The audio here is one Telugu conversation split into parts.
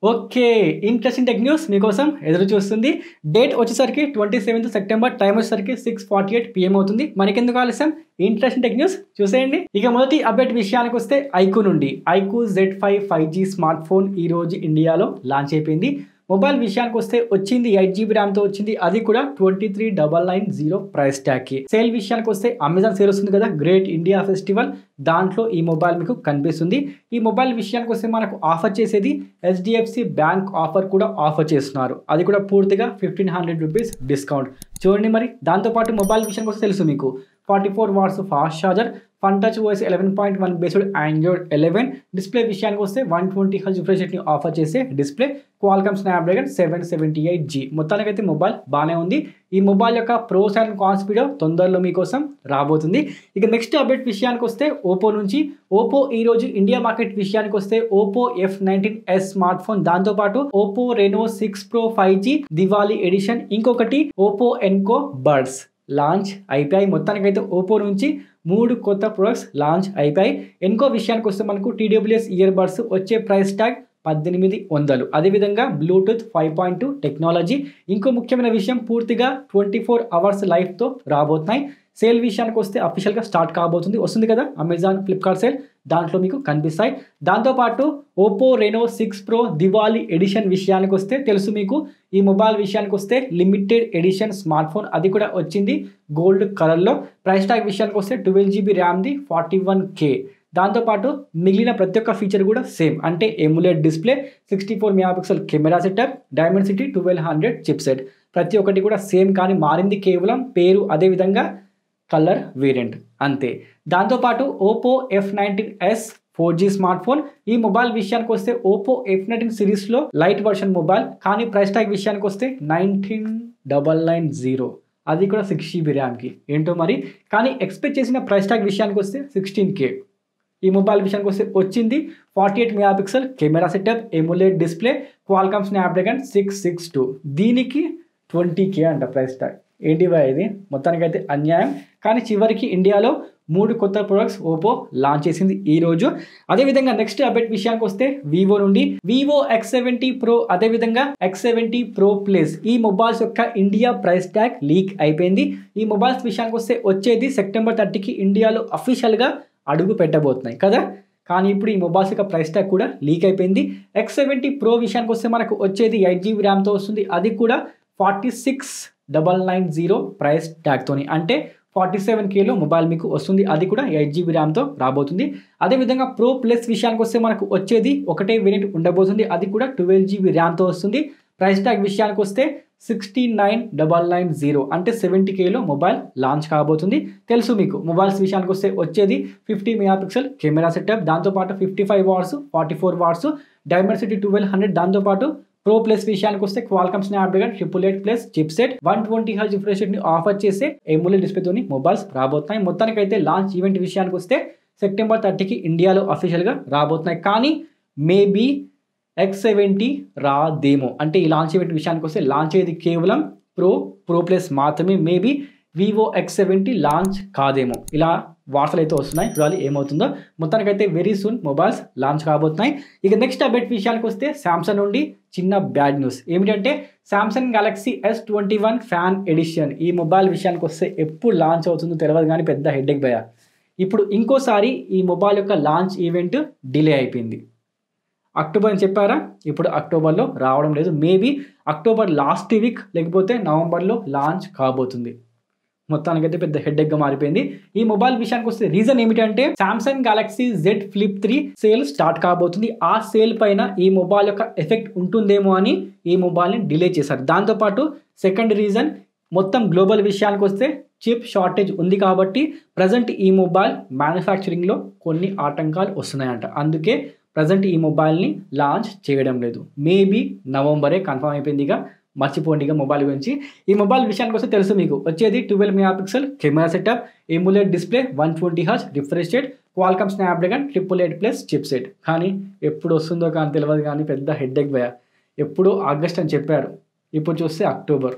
ఓకే ఇంట్రెస్టింగ్ టెక్ న్యూస్ మీకోసం ఎదురు చూస్తుంది డేట్ వచ్చేసరికి ట్వంటీ సెవెంత్ సెప్టెంబర్ టైం వచ్చేసరికి సిక్స్ ఫార్టీ ఎయిట్ పిఎం అవుతుంది మనకెందుకు ఆలస్యం ఇంట్రెస్టింగ్ టెక్ న్యూస్ చూసేయండి ఇక మొదటి అప్డేట్ విషయానికి వస్తే ఐకు నుండి iQOO Z five five G smart phone ఈ రోజు ఇండియాలో లాంచ్ అయిపోయింది మొబైల్ విషయానికి వస్తే వచ్చింది ఎయిట్ జీబీ ర్యామ్తో వచ్చింది అది కూడా twenty three double nine zero price ట్యాగ్కి సేల్ విషయానికి వస్తే అమెజాన్ సేల్ వస్తుంది కదా గ్రేట్ ఇండియా ఫెస్టివల్ దాంట్లో ఈ మొబైల్ మీకు కనిపిస్తుంది ఈ మొబైల్ విషయానికి వస్తే మనకు ఆఫర్ చేసేది హెచ్డిఎఫ్సి బ్యాంక్ ఆఫర్ కూడా ఆఫర్ చేస్తున్నారు అది కూడా పూర్తిగా ఫిఫ్టీన్ హండ్రెడ్ రూపీస్ డిస్కౌంట్ చూడండి మరి దాంతోపాటు మొబైల్ విషయానికి వస్తే తెలుసు మీకు forty four watts fast charger fun touch OS eleven point one based android eleven display విషయానికి వస్తే వన్ ట్వంటీ హెచ్ రిఫ్రెష్ రేట్ని ఆఫర్ చేసే display Qualcomm Snapdragon seven seventy eight G మొత్తానికైతే మొబైల్ బాగానే ఉంది ఈ మొబైల్ యొక్క ప్రోస్ అండ్ కాన్స్ వీడియో తొందరలో మీకోసం రాబోతుంది ఇక నెక్స్ట్ అప్డేట్ విషయానికి వస్తే ఓపో నుంచి ఓపో ఈ రోజు ఇండియా మార్కెట్ విషయానికి వస్తే Oppo F nineteen S smart phone దాంతోపాటు Oppo Reno six pro five G Diwali edition ఇంకొకటి ఓపో ఎన్కో బర్డ్స్ లాంచ్ అయిపోయాయి మొత్తానికైతే ఓపో నుంచి మూడు కొత్త ప్రొడక్ట్స్ లాంచ్ అయిపోయాయి ఎన్కో విషయానికి వస్తే మనకు టీడబ్ల్యూఎస్ ఇయర్ బడ్స్ వచ్చే ప్రైస్ ట్యాగ్ పద్దెనిమిది వందలు అదేవిధంగా Bluetooth five point two technology ఇంకో ముఖ్యమైన విషయం పూర్తిగా ట్వంటీ ఫోర్ అవర్స్ లైఫ్తో రాబోతున్నాయి సేల్ విషయానికి వస్తే అఫీషియల్గా స్టార్ట్ కాబోతుంది వస్తుంది కదా అమెజాన్ ఫ్లిప్కార్ట్ సేల్ దాంట్లో మీకు కనిపిస్తాయి దాంతోపాటు Oppo Reno six pro Diwali edition విషయానికి వస్తే తెలుసు మీకు ఈ మొబైల్ విషయానికి వస్తే లిమిటెడ్ ఎడిషన్ స్మార్ట్ ఫోన్ అది కూడా వచ్చింది గోల్డ్ కలర్లో ప్రైస్ ట్యాగ్ విషయానికి వస్తే ట్వెల్వ్ జీబీ ర్యామ్ది ఫార్టీ వన్ కే దాంతోపాటు మిగిలిన ప్రతి ఒక్క ఫీచర్ కూడా సేమ్ అంటే AMOLED display sixty four megapixel camera setup Dimensity twelve hundred chip set ప్రతి ఒక్కటి కూడా సేమ్ కానీ మారింది కేవలం పేరు అదేవిధంగా కలర్ వేరియంట్ అంతే దాంతోపాటు Oppo F nineteen S four G smart phone ఈ మొబైల్ విషయానికి వస్తే ఓపో ఎఫ్ నైన్టీన్ సిరీస్లో లైట్ వర్షన్ మొబైల్ కానీ ప్రైస్ ట్యాగ్ విషయానికి వస్తే నైన్టీన్ డబల్ నైన్ జీరో అది కూడా సిక్స్ జీబీ ర్యామ్కి ఏంటో మరి కానీ ఎక్స్పెక్ట్ చేసిన ప్రైస్ ట్యాగ్ విషయానికి వస్తే సిక్స్టీన్ కే ఈ మొబైల్ విషయానికి వస్తే వచ్చింది forty eight megapixel camera setup AMOLED display Qualcomm Snapdragon six six two దీనికి ట్వంటీ కే అంట ప్రైస్ ట్యాగ్ ఏంటి బాయ్ ఇది మొత్తానికైతే అన్యాయం కానీ చివరికి ఇండియాలో మూడు కొత్త ప్రొడక్ట్స్ ఓపో లాంచ్ చేసింది ఈ రోజు అదేవిధంగా నెక్స్ట్ అప్డేట్ విషయానికి వస్తే వివో నుండి వివో ఎక్స్ సెవెంటీ ప్రో అదేవిధంగా ఎక్స్ సెవెంటీ ప్రో ప్లస్ ఈ మొబైల్స్ యొక్క ఇండియా ప్రైస్ ట్యాగ్ లీక్ అయిపోయింది ఈ మొబైల్స్ విషయానికి వస్తే వచ్చేది సెప్టెంబర్ థర్టీకి ఇండియాలో అఫీషియల్గా అడుగు పెట్టబోతున్నాయి కదా కానీ ఇప్పుడు ఈ మొబైల్స్ యొక్క ప్రైస్ ట్యాగ్ కూడా లీక్ అయిపోయింది ఎక్స్ సెవెంటీ ప్రో విషయానికి వస్తే మనకు వచ్చేది ఎయిట్ జీబీ ర్యామ్తో వస్తుంది అది కూడా forty six double nine zero price ట్యాగ్తోని అంటే ఫార్టీ సెవెన్ కేలో మొబైల్ మీకు వస్తుంది అది కూడా ఎయిట్ జీబీ ర్యామ్తో రాబోతుంది అదేవిధంగా ప్రో ప్లస్ విషయానికి వస్తే మనకు వచ్చేది ఒకటే వేరియంట్ ఉండబోతుంది అది కూడా ట్వెల్వ్ జీబీ ర్యామ్తో వస్తుంది ప్రైస్ ట్యాగ్ విషయానికి వస్తే sixty nine double nine zero అంటే సెవెంటీ కేలో మొబైల్ లాంచ్ కాబోతుంది తెలుసు మీకు మొబైల్స్ విషయానికి వస్తే వచ్చేది ఫిఫ్టీ మెగాపిక్సెల్ కెమెరా సెటప్ దాంతోపాటు fifty five watts forty four watts Dimensity twelve hundred దాంతోపాటు ప్రో ప్లస్ విషయానికి వస్తే Qualcomm Snapdragon triple eight plus chip set one twenty H refresh ని ఆఫర్ చేసే ఎమ్యులే డిస్ప్లేతోని మొబైల్స్ రాబోతున్నాయి మొత్తానికి అయితే లాంచ్ ఈవెంట్ విషయానికి వస్తే సెప్టెంబర్ థర్టీకి ఇండియాలో అఫీషియల్గా రాబోతున్నాయి కానీ మేబీ ఎక్స్ సెవెంటీ రాదేమో అంటే ఈ లాంచ్ ఈవెంట్ విషయానికి వస్తే లాంచ్ అయ్యేది కేవలం ప్రో ప్రో ప్లస్ మాత్రమే maybe Vivo X seventy launch కాదేమో ఇలా వార్తలు అయితే వస్తున్నాయి చూడాలి ఏమవుతుందో మొత్తానికైతే వెరీ సూన్ మొబైల్స్ లాంచ్ కాబోతున్నాయి ఇక నెక్స్ట్ అప్డేట్ విషయానికి వస్తే శాంసంగ్ నుండి చిన్న బ్యాడ్ న్యూస్ ఏమిటంటే Samsung Galaxy S twenty one fan edition ఈ మొబైల్ విషయానికి వస్తే ఎప్పుడు లాంచ్ అవుతుందో తెలియదు కానీ పెద్ద హెడ్ఏక్ భయ ఇప్పుడు ఇంకోసారి ఈ మొబైల్ యొక్క లాంచ్ ఈవెంట్ డిలే అయిపోయింది అక్టోబర్ అని చెప్పారా ఇప్పుడు అక్టోబర్లో రావడం లేదు మేబీ అక్టోబర్ లాస్ట్ వీక్ లేకపోతే నవంబర్లో లాంచ్ కాబోతుంది మొత్తానికైతే పెద్ద హెడ్ఏక్గా మారిపోయింది ఈ మొబైల్ విషయానికి వస్తే రీజన్ ఏమిటంటే Samsung Galaxy Z flip three sale start కాబోతుంది ఆ సేల్ పైన ఈ మొబైల్ యొక్క ఎఫెక్ట్ ఉంటుందేమో అని ఈ మొబైల్ని డిలే చేశారు దాంతోపాటు సెకండ్ రీజన్ మొత్తం గ్లోబల్ విషయానికి వస్తే చిప్ షార్టేజ్ ఉంది కాబట్టి ప్రజెంట్ ఈ మొబైల్ మ్యానుఫ్యాక్చరింగ్లో కొన్ని ఆటంకాలు వస్తున్నాయంట అందుకే ప్రజెంట్ ఈ మొబైల్ని లాంచ్ చేయడం లేదు మేబీ నవంబరే కన్ఫర్మ్ అయిపోయింది ఇక మర్చిపోండి ఇక మొబైల్ గురించి ఈ మొబైల్ విషయానికి వస్తే తెలుసు మీకు వచ్చేది twelve megapixel camera setup AMOLED display one twenty hertz refresh rate Qualcomm Snapdragon triple eight plus chip set కానీ ఎప్పుడు వస్తుందో కానీ తెలియదు కానీ పెద్ద హెడ్ఏక్ భయ ఎప్పుడో ఆగస్ట్ అని చెప్పారు ఇప్పుడు చూస్తే అక్టోబర్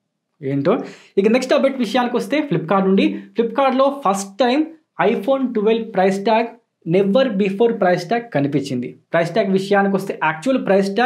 ఏంటో ఇక నెక్స్ట్ అప్డేట్ విషయానికి వస్తే ఫ్లిప్కార్ట్ నుండి ఫ్లిప్కార్ట్లో first time iPhone twelve price tag never before price tag కనిపించింది ప్రైస్ ట్యాగ్ విషయానికి వస్తే actual price tag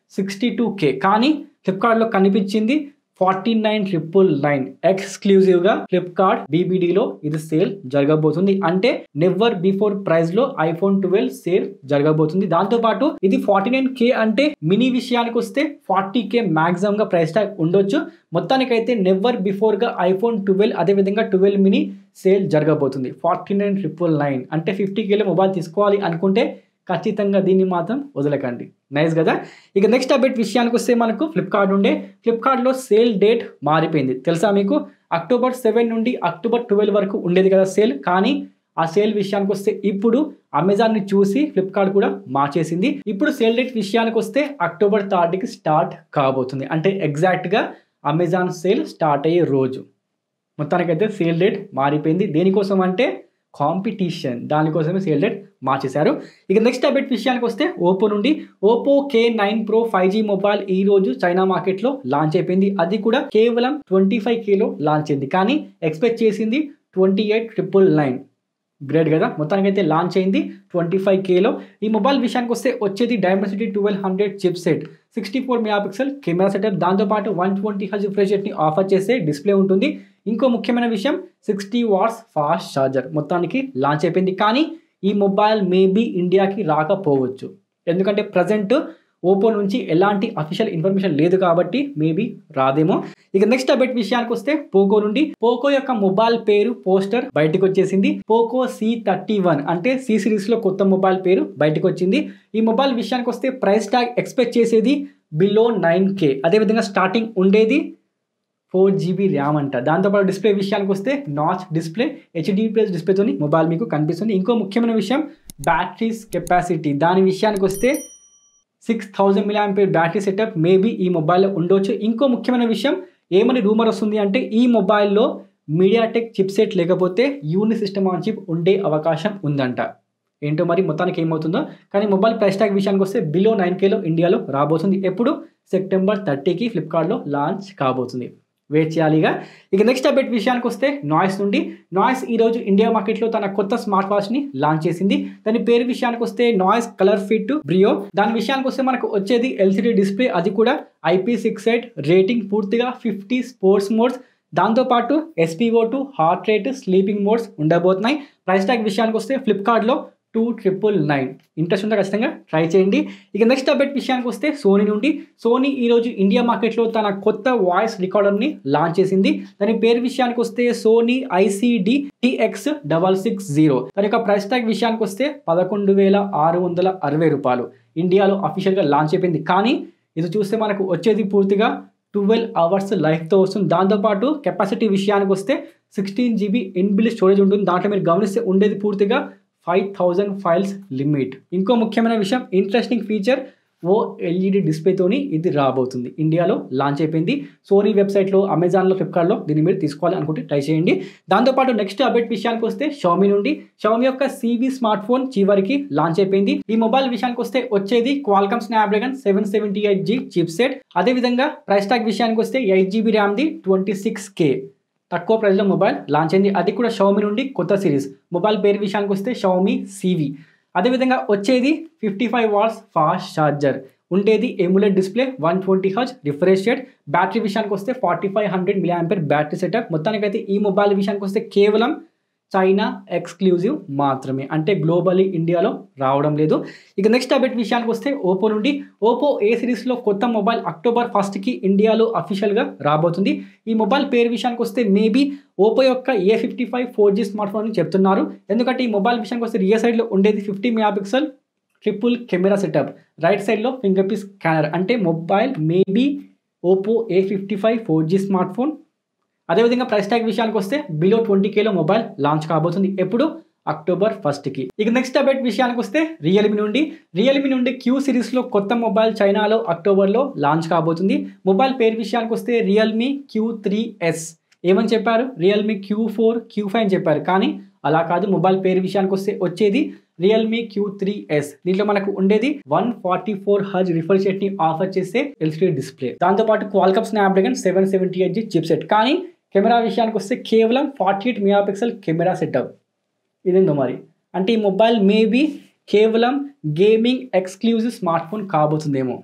sixty two K కానీ ఫ్లిప్కార్ట్లో కనిపించింది forty nine triple nine exclusive గా ఫ్లిప్కార్ట్ బీబీడీలో ఇది సేల్ జరగబోతుంది అంటే నెవర్ బిఫోర్ ప్రైస్ లో ఐఫోన్ ట్వెల్వ్ సేల్ జరగబోతుంది దాంతో పాటు ఇది ఫార్టీ నైన్ కే అంటే మినీ విషయానికి వస్తే ఫార్టీ కే మాక్సిమం గా ప్రైస్ ట్యాగ్ ఉండొచ్చు మొత్తానికైతే నెవర్ బిఫోర్ గా ఐఫోన్ ట్వెల్వ్ అదే విధంగా ట్వెల్వ్ మినీ సేల్ జరగబోతుంది ఫార్టీ నైన్ ట్రిపుల్ నైన్ అంటే ఫిఫ్టీ కేలో మొబైల్ తీసుకోవాలి అనుకుంటే ఖచ్చితంగా దీన్ని మాత్రం వదలకండి నైస్ కదా ఇక నెక్స్ట్ అప్డేట్ విషయానికి వస్తే మనకు ఫ్లిప్కార్ట్ ఉండే ఫ్లిప్కార్ట్లో సేల్ డేట్ మారిపోయింది తెలుసా మీకు అక్టోబర్ సెవెన్ నుండి అక్టోబర్ ట్వెల్వ్ వరకు ఉండేది కదా సేల్ కానీ ఆ సేల్ విషయానికి వస్తే ఇప్పుడు అమెజాన్ని చూసి ఫ్లిప్కార్ట్ కూడా మార్చేసింది ఇప్పుడు సేల్ డేట్ విషయానికి వస్తే అక్టోబర్ థర్డ్కి స్టార్ట్ కాబోతుంది అంటే ఎగ్జాక్ట్గా అమెజాన్ సేల్ స్టార్ట్ అయ్యే రోజు మొత్తానికైతే సేల్ డేట్ మారిపోయింది దేనికోసం అంటే కాంపిటీషన్ దానికోసమే సేల్ డేట్ మార్చేశారు ఇక నెక్స్ట్ అప్డేట్ విషయానికి వస్తే ఓపో నుండి Oppo K nine pro five G mobile ఈ రోజు చైనా మార్కెట్లో లాంచ్ అయిపోయింది అది కూడా కేవలం ట్వంటీ ఫైవ్ కేలో లాంచ్ అయింది కానీ ఎక్స్పెక్ట్ చేసింది twenty eight triple nine great కదా మొత్తానికి అయితే లాంచ్ అయింది ట్వంటీ ఫైవ్ కేలో ఈ మొబైల్ విషయానికి వస్తే వచ్చేది Dimensity twelve hundred chip set sixty four mega pixel camera setup దాంతోపాటు వన్ ట్వంటీ హజ్ రిఫ్రెష్ రేట్ని ఆఫర్ చేసే డిస్ప్లే ఉంటుంది ఇంకో ముఖ్యమైన విషయం సిక్స్టీ వాట్స్ ఫాస్ట్ ఛార్జర్ మొత్తానికి లాంచ్ అయిపోయింది కానీ ఈ మొబైల్ మేబీ ఇండియాకి రాకపోవచ్చు ఎందుకంటే ప్రజెంట్ ఓపో నుంచి ఎలాంటి అఫీషియల్ ఇన్ఫర్మేషన్ లేదు కాబట్టి మేబీ రాదేమో ఇక నెక్స్ట్ అప్డేట్ విషయానికి వస్తే పోకో నుండి పోకో యొక్క మొబైల్ పేరు పోస్టర్ బయటకు వచ్చేసింది పోకో సి థర్టీ వన్ అంటే సి సిరీస్ లో కొత్త మొబైల్ పేరు బయటకు వచ్చింది ఈ మొబైల్ విషయానికి వస్తే ప్రైస్ ట్యాగ్ ఎక్స్పెక్ట్ చేసేది బిలో నైన్ కే అదేవిధంగా స్టార్టింగ్ ఉండేది ఫోర్ జీబీ ర్యామ్ అంట దాంతోపాటు డిస్ప్లే విషయానికి వస్తే నాచ్ డిస్ప్లే హెచ్డి ప్లస్ డిస్ప్లేతో మొబైల్ మీకు కనిపిస్తుంది ఇంకో ముఖ్యమైన విషయం బ్యాటరీస్ కెపాసిటీ దాని విషయానికి వస్తే six thousand milliampere battery setup maybe ఈ మొబైల్లో ఉండొచ్చు ఇంకో ముఖ్యమైన విషయం ఏమని రూమర్ వస్తుంది అంటే ఈ మొబైల్లో మీడియాటెక్ చిప్ సెట్ లేకపోతే యూని సిస్టమ్ ఆన్ చిప్ ఉండే అవకాశం ఉందంట ఏంటో మరి మొత్తానికి ఏమవుతుందో కానీ మొబైల్ ప్రైస్ ట్యాగ్ విషయానికి వస్తే బిలో నైన్ కేలో ఇండియాలో రాబోతుంది ఎప్పుడు సెప్టెంబర్ థర్టీకి ఫ్లిప్కార్ట్లో లాంచ్ కాబోతుంది వెయిట్ చేయాలిగా ఇక నెక్స్ట్ అప్డేట్ విషయానికి వస్తే నాయిస్ నుండి నాయిస్ ఈరోజు ఇండియా మార్కెట్లో తన కొత్త స్మార్ట్ వాచ్ని లాంచ్ చేసింది దాని పేరు విషయానికి వస్తే నాయిస్ కలర్ ఫిట్ బ్రియో దాని విషయానికి వస్తే మనకు వచ్చేది ఎల్సిడి డిస్ప్లే అది కూడా ఐపీ సిక్స్ ఎయిట్ రేటింగ్ పూర్తిగా ఫిఫ్టీ స్పోర్ట్స్ మోడ్స్ దాంతోపాటు SPO two heart rate sleeping modes ఉండబోతున్నాయి ప్రైస్ ట్యాగ్ విషయానికి వస్తే ఫ్లిప్కార్ట్లో టూ ట్రిపుల్ నైన్ ఇంట్రెస్ట్ ఉంటే ఖచ్చితంగా ట్రై చేయండి ఇక నెక్స్ట్ అప్డేట్ విషయానికి వస్తే సోనీ నుండి సోనీ ఈరోజు ఇండియా మార్కెట్లో తన కొత్త వాయిస్ రికార్డర్ని లాంచ్ చేసింది దాని పేరు విషయానికి వస్తే Sony ICD TX double six zero దాని యొక్క ప్రైస్ ట్యాగ్ విషయానికి వస్తే పదకొండు వేల ఆరు వందల అరవై రూపాయలు ఇండియాలో అఫీషియల్గా లాంచ్ అయిపోయింది కానీ ఇది చూస్తే మనకు వచ్చేది పూర్తిగా ట్వెల్వ్ అవర్స్ లైఫ్తో వస్తుంది దాంతోపాటు కెపాసిటీ విషయానికి వస్తే సిక్స్టీన్ జీబీ ఇన్బిల్ స్టోరేజ్ ఉంటుంది దాంట్లో మీరు గమనిస్తే ఉండేది పూర్తిగా ఫైవ్ థౌజండ్ ఫైల్స్ లిమిట్ ఇంకో ముఖ్యమైన విషయం ఇంట్రెస్టింగ్ ఫీచర్ ఓ ఎల్ఈడి డిస్ప్లేతోని ఇది రాబోతుంది ఇండియాలో లాంచ్ అయిపోయింది సోనీ వెబ్సైట్లో అమెజాన్లో ఫ్లిప్కార్ట్లో దీన్ని మీరు తీసుకోవాలి అనుకుంటే ట్రై చేయండి దాంతోపాటు నెక్స్ట్ అప్డేట్ విషయానికి వస్తే షామీ నుండి షామీ యొక్క సివి స్మార్ట్ ఫోన్ చివరికి లాంచ్ అయిపోయింది ఈ మొబైల్ విషయానికి వస్తే వచ్చేది Qualcomm Snapdragon seven seventy eight G chip set అదేవిధంగా ప్రైస్ ట్యాగ్ విషయానికి వస్తే ఎయిట్ జీబీ ర్యామ్ది ట్వంటీ సిక్స్ కే తక్కువ ప్రైస్లో మొబైల్ లాంచ్ అయింది అది కూడా షౌమీ నుండి కొత్త సిరీస్ మొబైల్ పేరు విషయానికి వస్తే షౌమీ సివి అదేవిధంగా వచ్చేది fifty five watts fast charger ఉండేది ఎములెట్ డిస్ప్లే వన్ ట్వంటీ హజ్ రిఫ్రెష్ రేట్ బ్యాటరీ విషయానికి వస్తే forty five hundred milli ampere battery setup మొత్తానికైతే ఈ మొబైల్ విషయానికి వస్తే కేవలం చైనా ఎక్స్క్లూజివ్ మాత్రమే అంటే గ్లోబలీ ఇండియాలో రావడం లేదు ఇక నెక్స్ట్ అప్డేట్ విషయానికి వస్తే ఓపో నుండి ఓపో ఏ సిరీస్లో కొత్త మొబైల్ అక్టోబర్ ఫస్ట్కి ఇండియాలో అఫీషియల్గా రాబోతుంది ఈ మొబైల్ పేరు విషయానికి వస్తే మేబీ ఓపో యొక్క A fifty five four G smart phone అని చెప్తున్నారు ఎందుకంటే ఈ మొబైల్ విషయానికి వస్తే రియర్ సైడ్లో ఉండేది fifty mega pixel triple camera setup right సైడ్లో ఫింగర్ పిస్ స్కానర్ అంటే mobile maybe Oppo A fifty five four G smart phone అదేవిధంగా ప్రైస్ ట్యాగ్ విషయానికి వస్తే బిలో ట్వంటీ కేలో మొబైల్ లాంచ్ కాబోతుంది ఎప్పుడు అక్టోబర్ ఫస్ట్కి ఇక నెక్స్ట్ అప్డేట్ విషయానికి వస్తే రియల్మీ నుండి రియల్మీ నుండి క్యూ సిరీస్లో కొత్త మొబైల్ చైనాలో అక్టోబర్లో లాంచ్ కాబోతుంది మొబైల్ పేరు విషయానికి వస్తే రియల్మీ క్యూ త్రీ ఎస్ ఏమని చెప్పారు Realme Q four Q five అని చెప్పారు కానీ అలా కాదు మొబైల్ పేరు విషయానికి వస్తే వచ్చేది రియల్మీ క్యూ త్రీ ఎస్ దీంట్లో మనకు ఉండేది వన్ ఫార్టీ ఫోర్ హజ్ రిఫ్రెష్ రేట్ ని ఆఫర్ చేసే ఎల్సిడి డిస్ప్లే దాంతోపాటు Qualcomm Snapdragon seven seventy eight G chip set కానీ కెమెరా విషయానికి వస్తే కేవలం forty eight mega pixel camera setup ఇదేందో మరి అంటే ఈ మొబైల్ మేబీ కేవలం గేమింగ్ ఎక్స్క్లూజివ్ స్మార్ట్ ఫోన్ కాబోతుందేమో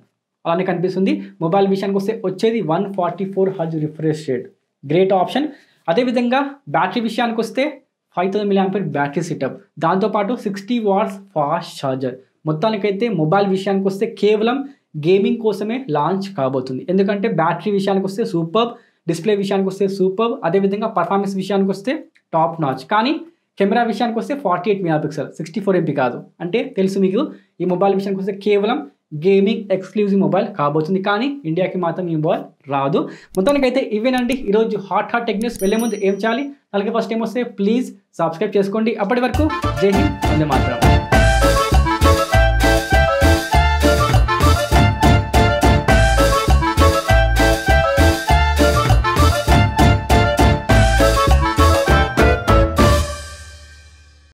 అలానే కనిపిస్తుంది మొబైల్ విషయానికి వస్తే వచ్చేది వన్ ఫార్టీ ఫోర్ హజ్ రిఫ్రెష్ రేట్ గ్రేట్ ఆప్షన్ అదేవిధంగా బ్యాటరీ విషయానికి వస్తే five thousand milli ampere battery setup దాంతోపాటు సిక్స్టీ వాట్స్ ఫాస్ట్ ఛార్జర్ మొత్తానికైతే మొబైల్ విషయానికి వస్తే కేవలం గేమింగ్ కోసమే లాంచ్ కాబోతుంది ఎందుకంటే బ్యాటరీ విషయానికి వస్తే సూపర్ డిస్ప్లే విషయానికి వస్తే సూపర్ అదేవిధంగా పర్ఫార్మెన్స్ విషయానికి వస్తే టాప్ నాచ్ కానీ కెమెరా విషయానికి వస్తే forty eight mega pixel sixty four MP కాదు అంటే తెలుసు మీకు ఈ మొబైల్ విషయానికి వస్తే కేవలం గేమింగ్ ఎక్స్క్లూజివ్ మొబైల్ కాబోతుంది కానీ ఇండియాకి మాత్రం ఈ మొబైల్ రాదు మొత్తానికైతే ఇవేనండి ఈరోజు హాట్ హాట్ టెక్నిక్స్ వెళ్ళే ముందు ఏం చేయాలి అలాగే ఫస్ట్ ఏం వస్తే ప్లీజ్ సబ్స్క్రైబ్ చేసుకోండి అప్పటి వరకు జై హింద్ వందే మాత్రం